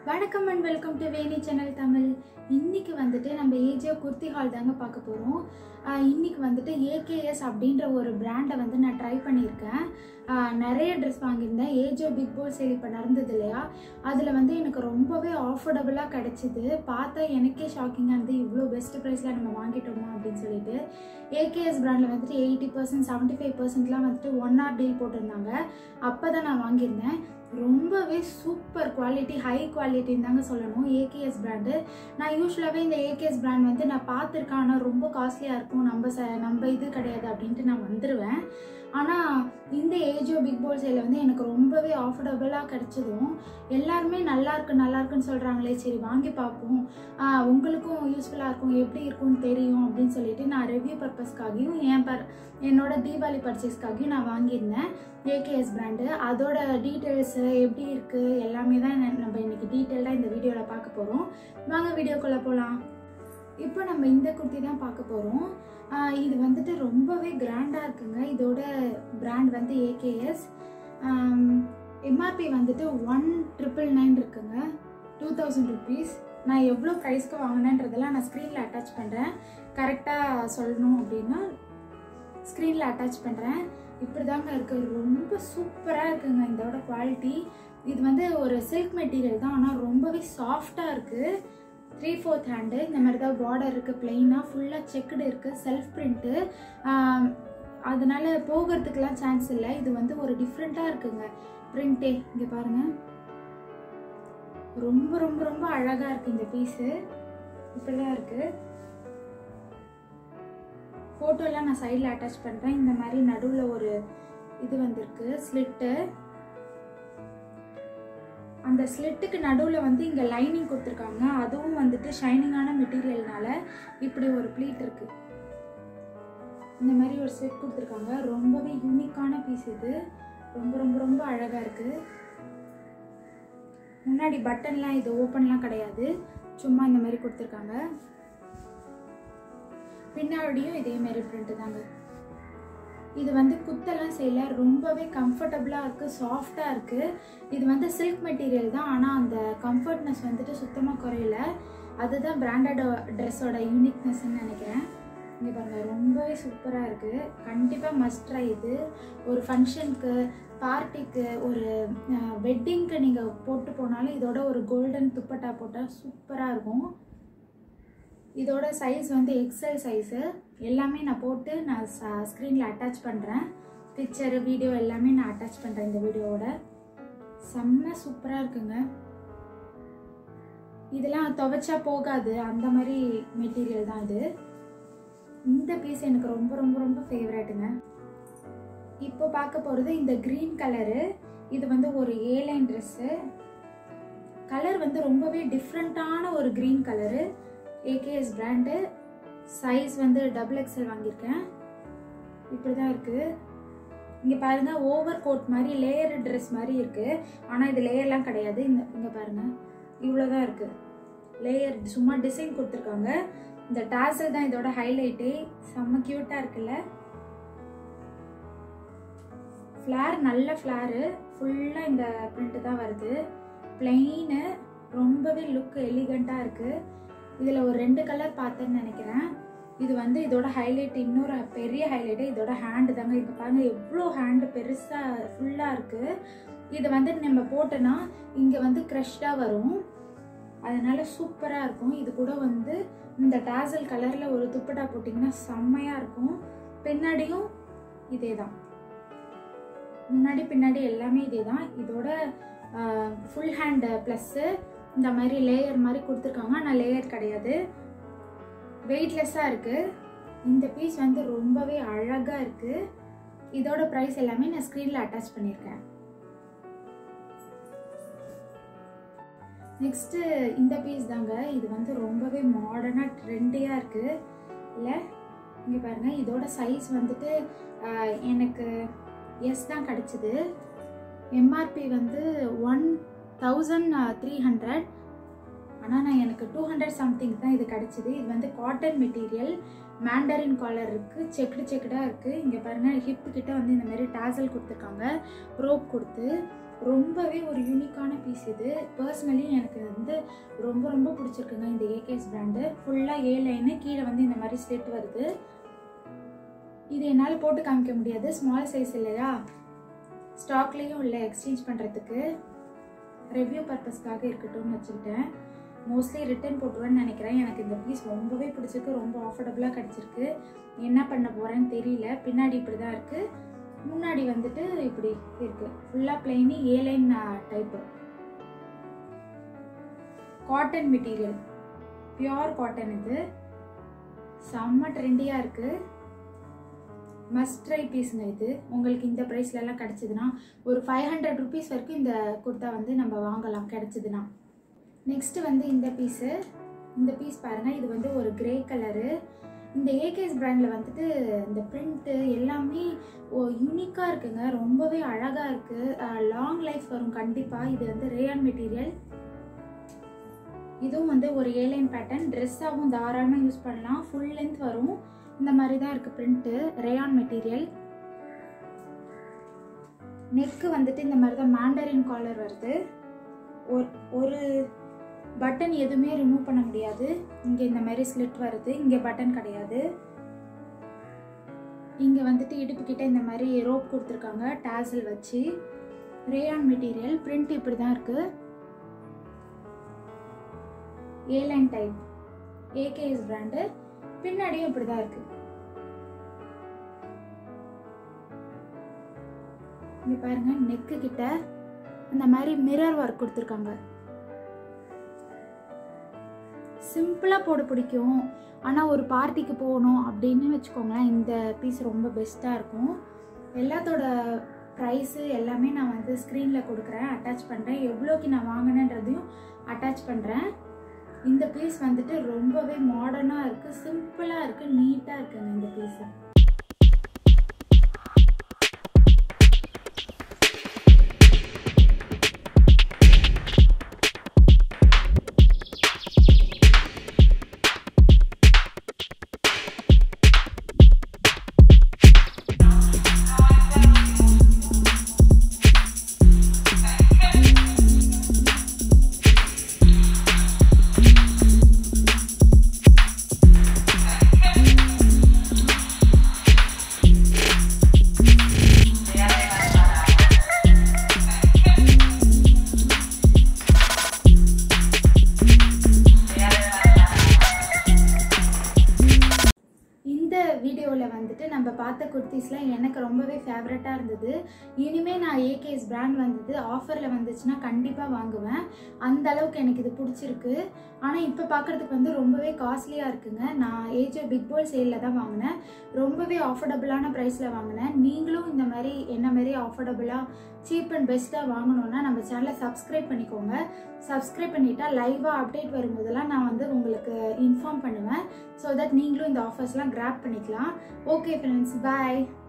வணக்கம் and welcome to Veni channel Tamil இன்னைக்கு வந்துட்டு நம்ம ஏஜியோ குர்த்தி ஹால் தாங்க பார்க்க போகிறோம் இன்னைக்கு வந்துட்டு ஏகேஎஸ் அப்படின்ற ஒரு பிராண்டை வந்து நான் ட்ரை பண்ணியிருக்கேன் ஆஹ் நிறைய ட்ரெஸ் வாங்கியிருந்தேன் ஏஜியோ பிக் போல் சேல் இப்போ நடந்தது இல்லையா அதில் வந்து எனக்கு ரொம்பவே ஆஃபோர்டபுளாக கிடச்சிது பார்த்தா எனக்கே ஷாக்கிங்காக இருந்து இவ்வளோ பெஸ்ட் ப்ரைஸில் நம்ம வாங்கிட்டோமா அப்படின்னு சொல்லிட்டு ஏகேஎஸ் பிராண்டில் வந்துட்டு எயிட்டி பர்சன்ட் செவன்ட்டி ஃபைவ் பர்சன்ட்லாம் வந்துட்டு ஒன் ஆர் டீல் போட்டிருந்தாங்க அப்போ தான் நான் வாங்கியிருந்தேன் ரொம்பவே சூப்பர் குவாலிட்டி ஹை குவாலிட்டின்னு தாங்க சொல்லணும் ஏகேஎஸ் பிராண்டு நான் யூஸ்வலாகவே இந்த ஏகேஎஸ் பிராண்ட் வந்து நான் பார்த்துருக்கேன் ஆனால் ரொம்ப காஸ்ட்லியாக இருக்கும் நம்ம ச நம்ம இது கிடையாது அப்படின்ட்டு நான் வந்துடுவேன் ஆனால் இந்த ஏஜோ பிக் போல் சேல வந்து எனக்கு ரொம்பவே ஆஃபர்டபுளாக கிடச்சதும் எல்லாருமே நல்லா இருக்கு நல்லா இருக்குன்னு சொல்கிறாங்களே சரி வாங்கி பார்ப்போம் ஆஹ் உங்களுக்கும் யூஸ்ஃபுல்லாக இருக்கும் எப்படி இருக்கும்னு தெரியும் அப்படின்னு சொல்லிட்டு நான் ரிவ்யூ பர்பஸ்க்காகவும் என் பர் என்னோட தீபாவளி பர்ச்சேஸ்க்காகவும் நான் வாங்கியிருந்தேன் ஏகேஎஸ் பிராண்டு அதோட டீட்டெயில்ஸு எப்படி இருக்குது எல்லாமே தான் ந- நம்ம இன்னைக்கு டீட்டெயில்டாக இந்த வீடியோவில் பார்க்க போகிறோம் வாங்க வீடியோக்குள்ளே போகலாம் இப்போ நம்ம இந்த குர்த்தி தான் பார்க்க போகிறோம் இது வந்துட்டு ரொம்பவே கிராண்டாக இருக்குங்க இதோட பிராண்ட் வந்து ஏகேஎஸ் எம்ஆர்பி வந்துட்டு ஒன் ட்ரிபிள் நைன் இருக்குங்க டூ தௌசண்ட் ருபீஸ் நான் எவ்வளோ ப்ரைஸ்க்கு வாங்கினேன்றதெல்லாம் நான் ஸ்க்ரீனில் அட்டாச் பண்ணுறேன் கரெக்டாக சொல்லணும் அப்படின்னா ஸ்க்ரீனில் அட்டாச் பண்ணுறேன் இப்படி தாங்க இருக்குது ரொம்ப சூப்பராக இருக்குங்க இதோட குவாலிட்டி இது வந்து ஒரு சில்க் மெட்டீரியல் தான் ஆனால் ரொம்பவே சாஃப்டாக இருக்குது த்ரீ ஃபோர்த் ஹேண்டு இந்த மாதிரி தான் பார்டர் இருக்குது பிளெயினாக ஃபுல்லாக செக்குடு இருக்குது செல்ஃப் பிரிண்ட்டு அதனால போகிறதுக்கெலாம் சான்ஸ் இல்லை இது வந்து ஒரு டிஃப்ரெண்ட்டாக இருக்குங்க பிரிண்ட்டே இங்கே பாருங்கள் ரொம்ப ரொம்ப ரொம்ப அழகாக இருக்குது இந்த பீஸு இப்படி தான் இருக்குது ஃபோட்டோலாம் நான் சைடில் அட்டாச் பண்ணுறேன் இந்த மாதிரி நடுவில் ஒரு இது வந்திருக்கு ஸ்லிட்டு அந்த ஸ்லிட்டுக்கு நடுவில் வந்து இங்கே லைனிங் கொடுத்துருக்காங்க அதுவும் வந்துட்டு ஷைனிங்கான மெட்டீரியல்னால இப்படி ஒரு ப்ளீட் இருக்கு இந்த மாதிரி ஒரு ஸ்லிட் கொடுத்துருக்காங்க ரொம்பவே யூனிக்கான பீஸ் இது ரொம்ப ரொம்ப ரொம்ப அழகாக இருக்குது முன்னாடி பட்டன்லாம் இது ஓப்பன்லாம் கிடையாது சும்மா இந்த மாதிரி கொடுத்துருக்காங்க பின்னாடியும் இதே மாதிரி பிரிண்ட் தாங்க இது வந்து குத்தெல்லாம் செய்யல ரொம்பவே கம்ஃபர்டபுளாக இருக்குது சாஃப்டாக இருக்குது இது வந்து சில்க் மெட்டீரியல் தான் ஆனால் அந்த கம்ஃபர்ட்னஸ் வந்துட்டு சுத்தமாக குறையல அதுதான் பிராண்டட் ட்ரெஸ்ஸோட யூனிக்னஸ்ன்னு நினைக்கிறேன் இங்கே பாருங்க ரொம்பவே சூப்பராக இருக்குது கண்டிப்பாக மஸ்ட் ட்ரை இது ஒரு ஃபங்க்ஷனுக்கு பார்ட்டிக்கு ஒரு வெட்டிங்க்கு நீங்கள் போட்டு போனாலும் இதோட ஒரு கோல்டன் துப்பட்டா போட்டால் சூப்பராக இருக்கும் இதோட சைஸ் வந்து எக்ஸல் சைஸு எல்லாமே நான் போட்டு நான் ஸ்க்ரீனில் அட்டாச் பண்ணுறேன் பிக்சரு வீடியோ எல்லாமே நான் அட்டாச் பண்ணுறேன் இந்த வீடியோவோட செம்ம சூப்பராக இருக்குங்க இதெல்லாம் துவைச்சா போகாது அந்த மாதிரி மெட்டீரியல் தான் இது இந்த பீஸ் எனக்கு ரொம்ப ரொம்ப ரொம்ப ஃபேவரட்டுங்க இப்போ பார்க்க போகிறது இந்த க்ரீன் கலரு இது வந்து ஒரு ஏலைன் ட்ரெஸ்ஸு கலர் வந்து ரொம்பவே டிஃப்ரெண்ட்டான ஒரு green colour AKS brand size வந்து டபுள் எக்ஸல் வாங்கியிருக்கேன் இப்படி தான் இருக்குது இங்கே பாருங்கள் ஓவர் கோட் மாதிரி லேயர் ட்ரெஸ் மாதிரி இருக்குது ஆனால் இது லேயர்லாம் கிடையாது இந்த இங்கே பாருங்கள் இவ்வளோ தான் இருக்குது லேயர் சும்மா டிசைன் கொடுத்துருக்காங்க இந்த டாசல் தான் இதோட ஹைலைட்டே செம்ம க்யூட்டாக இருக்குல்ல ஃப்ளார் நல்ல ஃப்ளாரு ஃபுல்லாக இந்த பிரிண்ட் தான் வருது பிளெயினு ரொம்பவே லுக் எலிகண்ட்டாக இருக்குது இதில் ஒரு ரெண்டு கலர் பார்த்தேன்னு நினைக்கிறேன் இது வந்து இதோட ஹைலைட் இன்னொரு பெரிய ஹைலைட்டு இதோட ஹேண்டு தாங்க இப்போ பாருங்க எவ்வளோ ஹேண்டு பெருசாக ஃபுல்லாக இருக்குது இது வந்து நம்ம போட்டோன்னா இங்கே வந்து க்ரஷ்டாக வரும் அதனால சூப்பராக இருக்கும் இது கூட வந்து இந்த டாசல் கலரில் ஒரு துப்பட்டா போட்டிங்கன்னா செம்மையாக இருக்கும் பின்னாடியும் இதே தான் முன்னாடி பின்னாடி எல்லாமே இதே தான் இதோட ஃபுல் ஹேண்ட் ப்ளஸ்ஸு இந்த மாதிரி லேயர் மாதிரி கொடுத்துருக்காங்க ஆனால் லேயர் கிடையாது வெயிட்லெஸ்ஸாக இருக்குது இந்த பீஸ் வந்து ரொம்பவே அழகாக இருக்குது இதோட ப்ரைஸ் எல்லாமே நான் ஸ்க்ரீனில் அட்டாச் பண்ணியிருக்கேன் நெக்ஸ்ட்டு இந்த பீஸ் தாங்க இது வந்து ரொம்பவே மாடர்னாக ட்ரெண்டியாக இருக்குது இல்லை இங்கே பாருங்கள் இதோட சைஸ் வந்துட்டு ஆஹ், எனக்கு எஸ் தான் கிடச்சிது எம்ஆர்பி வந்து ஒன் தௌசண்ட் த்ரீ ஹண்ட்ரட் ஆனால் நான் எனக்கு டூ ஹண்ட்ரட் சம்திங் தான் இது கிடச்சிது இது வந்து காட்டன் மெட்டீரியல் மேண்டரின் காலர் இருக்குது செக்குடு செக்குடாக இருக்குது இங்கே பாருங்கள் ஹிப்பு கிட்ட வந்து இந்த மாதிரி டாசல் கொடுத்துருக்காங்க ரோப் கொடுத்து ரொம்பவே ஒரு யூனிக்கான பீஸ் இது பர்சனலி எனக்கு வந்து ரொம்ப ரொம்ப பிடிச்சிருக்குங்க இந்த ஏகேஎஸ் பிராண்டு ஃபுல்லாக ஏ லைனு கீழே வந்து இந்த மாதிரி ஸ்லிட் வருது இது என்னால் போட்டு காமிக்க முடியாது ஸ்மால் சைஸ் இல்லையா ஸ்டாக்லேயும் இல்லை எக்ஸ்சேஞ்ச் பண்ணுறதுக்கு ரிவ்யூ பர்பஸ்க்காக இருக்கட்டும்னு வச்சுக்கிட்டேன் மோஸ்ட்லி ரிட்டர்ன் போட்டுருவேன்னு நினைக்கிறேன் எனக்கு இந்த பீஸ் ரொம்பவே பிடிச்சிருக்கு ரொம்ப ஆஃபர்டபுளாக கிடச்சிருக்கு என்ன பண்ண போகிறேன்னு தெரியல பின்னாடி இப்படி தான் இருக்குது முன்னாடி வந்துட்டு இப்படி இருக்குது ஃபுல்லாக பிளெயினி A line type cotton material pure cotton இது செம்ம ட்ரெண்டியாக இருக்குது மஸ்ட் ட்ரை பீஸுங்க இது உங்களுக்கு இந்த ப்ரைஸ்லலாம் கிடச்சிதுன்னா ஒரு ஃபைவ் ஹண்ட்ரட் ருபீஸ் வரைக்கும் இந்த குர்த்தா வந்து நம்ம வாங்கலாம் கிடச்சிதுன்னா நெக்ஸ்ட் வந்து இந்த பீஸு இந்த பீஸ் பாருங்கள் இது வந்து ஒரு கிரே கலரு இந்த ஏகேஎஸ் பிராண்டில் வந்துட்டு இந்த பிரிண்ட்டு எல்லாமே யூனிக்காக இருக்குங்க ரொம்பவே அழகாக இருக்குது லாங் லைஃப் வரும் கண்டிப்பாக இது வந்து ரேயான் மெட்டீரியல் இதுவும் வந்து ஒரு ஏலைன் பேட்டர்ன் ட்ரெஸ்ஸாகவும் தாராளமாக யூஸ் பண்ணலாம் ஃபுல் லென்த் வரும் இந்த மாதிரி தான் இருக்குது பிரிண்ட்டு ரேயான் மெட்டீரியல் நெக்கு வந்துட்டு இந்த மாதிரி தான் மேண்டரின் காலர் வருது ஒரு ஒரு பட்டன் எதுவுமே ரிமூவ் பண்ண முடியாது இங்கே இந்த மாதிரி ஸ்லிட் வருது இங்கே பட்டன் கிடையாது இங்கே வந்துட்டு இடுப்பு கிட்ட இந்த மாதிரி ரோப் கொடுத்துருக்காங்க டேசல் வச்சு ரேயான் மெட்டீரியல் பிரிண்ட் இப்படி தான் இருக்கு ஏலைன் டைப் ஏகேஎஸ் பிராண்டு பின்னாடியும் இப்படி தான் இருக்கு இங்க பாருங்க நெக்கு கிட்ட இந்த மாதிரி மிரர் ஒர்க் கொடுத்துருக்காங்க சிம்பிளாக போட பிடிக்கும் ஆனால் ஒரு பார்ட்டிக்கு போகணும் அப்படின்னு வச்சுக்கோங்களேன் இந்த பீஸ் ரொம்ப பெஸ்ட்டாக இருக்கும் எல்லாத்தோட ப்ரைஸு எல்லாமே நான் வந்து ஸ்க்ரீனில் கொடுக்குறேன் அட்டாச் பண்ணுறேன் எவ்வளோக்கு நான் வாங்கினேன்றதையும் அட்டாச் பண்ணுறேன் இந்த பீஸ் வந்துட்டு ரொம்பவே மாடர்னாக இருக்குது சிம்பிளாக இருக்குது நீட்டாக இருக்குங்க இந்த பீஸு இந்த வீடியோவில் வந்துட்டு நம்ம பார்த்த குர்த்திஸ்லாம் எனக்கு ரொம்பவே ஃபேவரட்டாக இருந்தது இனிமேல் நான் ஏகேஎஸ் பிராண்ட் வந்தது ஆஃபரில் வந்துச்சுன்னா கண்டிப்பாக வாங்குவேன் அந்த அளவுக்கு எனக்கு இது பிடிச்சிருக்கு ஆனால் இப்போ பார்க்குறதுக்கு வந்து ரொம்பவே காஸ்ட்லியாக இருக்குங்க நான் ஏஜோ பிக் போல் சேலில் தான் வாங்கினேன் ரொம்பவே ஆஃபர்டபுளான ப்ரைஸில் வாங்கினேன் நீங்களும் இந்த மாதிரி என்ன மாதிரி ஆஃபர்டபுளாக சீப் அண்ட் பெஸ்ட்டாக வாங்கணுன்னா நம்ம சேனலை சப்ஸ்கிரைப் பண்ணிக்கோங்க சப்ஸ்கிரைப் பண்ணிட்டா லைவாக அப்டேட் வரும்போதெல்லாம் நான் வந்து உங்களுக்கு இன்ஃபார்ம் பண்ணுவேன் ஸோ தட் நீங்களும் இந்த ஆஃபர்ஸ்லாம் கிராப் பண்ணிக்கலாம் ஓகே ஃப்ரெண்ட்ஸ் பாய்